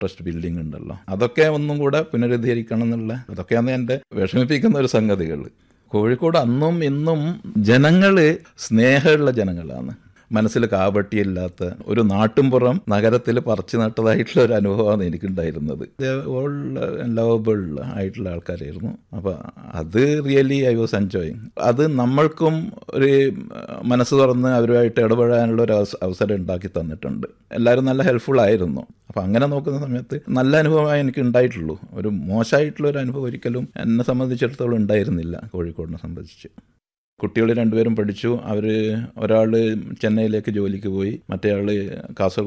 trust building ഉണ്ടല്ലോ അതൊക്കെ ഒന്നും കൂടെ പുനരുദ്ധരിക്കണം എന്നുള്ള അതൊക്കെയാണ് എൻ്റെ വിഷമിപ്പിക്കുന്ന ഒരു സംഗതികൾ കോഴിക്കോട് അന്നും ഇന്നും ജനങ്ങൾ സ്നേഹമുള്ള ജനങ്ങളാണ് മനസ്സിൽ കാപട്ടിയില്ലാത്ത ഒരു നാട്ടുംപുറം നഗരത്തിൽ പറിച്ചു നട്ടതായിട്ടുള്ള ഒരു അനുഭവമാണ് എനിക്കുണ്ടായിരുന്നത് ഓൾ ലവബിൾ ആയിട്ടുള്ള ആൾക്കാരായിരുന്നു അപ്പോൾ അത് റിയലി ഐ വാസ് എൻജോയിങ് അത് നമ്മൾക്കും ഒരു മനസ്സ് തുറന്ന് അവരുമായിട്ട് ഇടപെടാനുള്ള ഒരു അവസ- അവസരം ഉണ്ടാക്കി തന്നിട്ടുണ്ട് എല്ലാവരും നല്ല ഹെൽപ്ഫുൾ ആയിരുന്നു അപ്പോൾ അങ്ങനെ നോക്കുന്ന സമയത്ത് നല്ല അനുഭവമായി എനിക്ക് ഉണ്ടായിട്ടുള്ളൂ ഒരു മോശമായിട്ടുള്ള ഒരു അനുഭവം ഒരിക്കലും എന്നെ സംബന്ധിച്ചിടത്തോളം ഉണ്ടായിരുന്നില്ല കോഴിക്കോടിനെ സംബന്ധിച്ച് കുട്ടികൾ രണ്ടുപേരും പഠിച്ചു അവർ ഒരാൾ ചെന്നൈയിലേക്ക് ജോലിക്ക് പോയി മറ്റേ ആൾ കാസർഗോഡ്